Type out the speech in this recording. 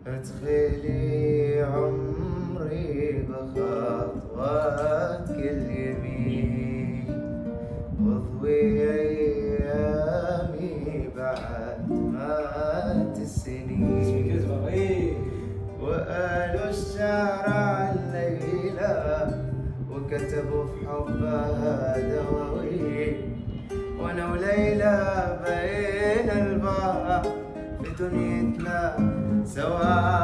ادخلي عمري بخطواتك اليمين واضوي ايامي بعد مات السنين وقالوا الشعر عن ليلى وكتبوا في حبها دواوين وانا وليلى بين البحر في دنيتنا سوا